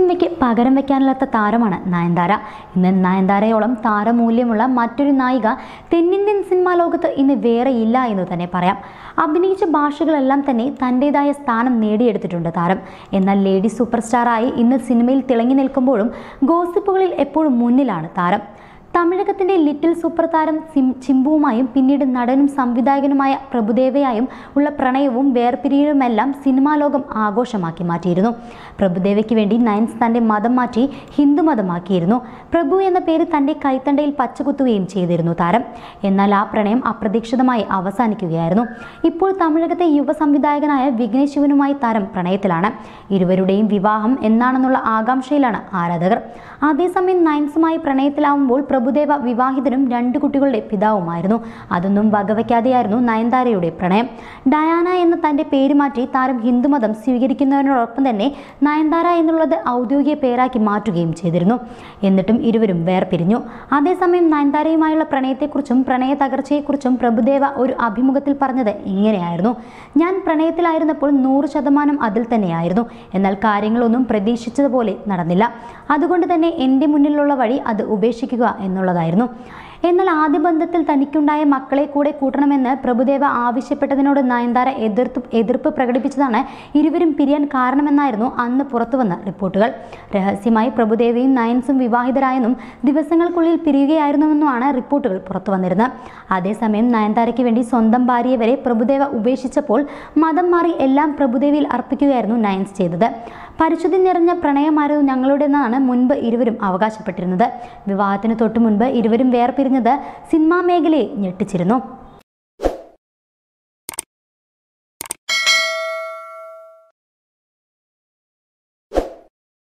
സിനിമയ്ക്ക് പകരം വെക്കാനില്ലാത്ത താരമാണ് നയൻതാര ഇന്ന് നയൻതാരയോളം താരമൂല്യമുള്ള മറ്റൊരു നായിക തെന്നിന്ത്യൻ സിനിമാ ലോകത്ത് ഇന്ന് വേറെ ഇല്ല എന്ന് തന്നെ പറയാം അഭിനയിച്ച ഭാഷകളെല്ലാം തന്നെ തൻ്റെതായ സ്ഥാനം നേടിയെടുത്തിട്ടുണ്ട് താരം എന്നാൽ ലേഡി സൂപ്പർ സ്റ്റാറായി ഇന്ന് സിനിമയിൽ തിളങ്ങി നിൽക്കുമ്പോഴും ഗോസിപ്പുകളിൽ എപ്പോഴും മുന്നിലാണ് താരം തമിഴകത്തിന്റെ ലിറ്റിൽ സൂപ്പർ താരം സിം ചിമ്പുവുമായും പിന്നീട് നടനും സംവിധായകനുമായ പ്രഭുദേവയായും ഉള്ള പ്രണയവും വേർപിരിയലുമെല്ലാം സിനിമാ ലോകം ആഘോഷമാക്കി മാറ്റിയിരുന്നു പ്രഭുദേവയ്ക്ക് വേണ്ടി നയൻസ് തന്റെ മതം മാറ്റി ഹിന്ദു മതമാക്കിയിരുന്നു പ്രഭു എന്ന പേര് തന്റെ കൈത്തണ്ടയിൽ പച്ചകുത്തുകയും ചെയ്തിരുന്നു താരം എന്നാൽ ആ പ്രണയം അപ്രതീക്ഷിതമായി അവസാനിക്കുകയായിരുന്നു ഇപ്പോൾ തമിഴകത്തെ യുവ സംവിധായകനായ വിഘ്നേഷ് ശിവനുമായി താരം പ്രണയത്തിലാണ് ഇരുവരുടെയും വിവാഹം എന്നാണെന്നുള്ള ആകാംക്ഷയിലാണ് ആരാധകർ അതേസമയം നയൻസുമായി പ്രണയത്തിലാവുമ്പോൾ പ്രഭുദേവ വിവാഹിതനും രണ്ട് കുട്ടികളുടെ പിതാവുമായിരുന്നു അതൊന്നും വകവയ്ക്കാതെയായിരുന്നു നയൻതാരയുടെ പ്രണയം ഡയാന എന്ന തന്റെ പേര് മാറ്റി താരം ഹിന്ദുമതം സ്വീകരിക്കുന്നതിനോടൊപ്പം തന്നെ നയൻതാര എന്നുള്ളത് ഔദ്യോഗിക പേരാക്കി മാറ്റുകയും ചെയ്തിരുന്നു എന്നിട്ടും ഇരുവരും വേർപിരിഞ്ഞു അതേസമയം നയൻതാരയുമായുള്ള പ്രണയത്തെക്കുറിച്ചും പ്രണയ തകർച്ചയെക്കുറിച്ചും പ്രഭുദേവ ഒരു അഭിമുഖത്തിൽ പറഞ്ഞത് ഇങ്ങനെയായിരുന്നു ഞാൻ പ്രണയത്തിലായിരുന്നപ്പോൾ നൂറ് ശതമാനം അതിൽ തന്നെയായിരുന്നു എന്നാൽ കാര്യങ്ങളൊന്നും പ്രതീക്ഷിച്ചതുപോലെ നടന്നില്ല അതുകൊണ്ട് തന്നെ എൻ്റെ മുന്നിലുള്ള വഴി അത് ഉപേക്ഷിക്കുക എന്നുള്ളതായിരുന്നു എന്നാൽ ആദ്യ ബന്ധത്തിൽ തനിക്കുണ്ടായ മക്കളെ കൂടെ കൂട്ടണമെന്ന് പ്രഭുദേവ ആവശ്യപ്പെട്ടതിനോട് നയൻതാര എതിർത്ത് എതിർപ്പ് പ്രകടിപ്പിച്ചതാണ് ഇരുവരും പിരിയാൻ കാരണമെന്നായിരുന്നു അന്ന് പുറത്തുവന്ന റിപ്പോർട്ടുകൾ രഹസ്യമായി പ്രഭുദേവയും നയൻസും വിവാഹിതരായെന്നും ദിവസങ്ങൾക്കുള്ളിൽ പിരിയുകയായിരുന്നുവെന്നുമാണ് റിപ്പോർട്ടുകൾ പുറത്തു വന്നിരുന്നത് അതേസമയം നയൻതാരയ്ക്ക് വേണ്ടി സ്വന്തം ഭാര്യയെ വരെ പ്രഭുദേവ ഉപേക്ഷിച്ചപ്പോൾ മതം മാറി എല്ലാം പ്രഭുദേവിയിൽ അർപ്പിക്കുകയായിരുന്നു നയൻസ് ചെയ്തത് പരിശുദ്ധി നിറഞ്ഞ പ്രണയമായിരുന്നു ഞങ്ങളുടേതെന്നാണ് മുൻപ് ഇരുവരും അവകാശപ്പെട്ടിരുന്നത് വിവാഹത്തിന് തൊട്ടു മുൻപ് ഇരുവരും വേർപിരിഞ്ഞത് സിനിമാ മേഖലയെ ഞെട്ടിച്ചിരുന്നു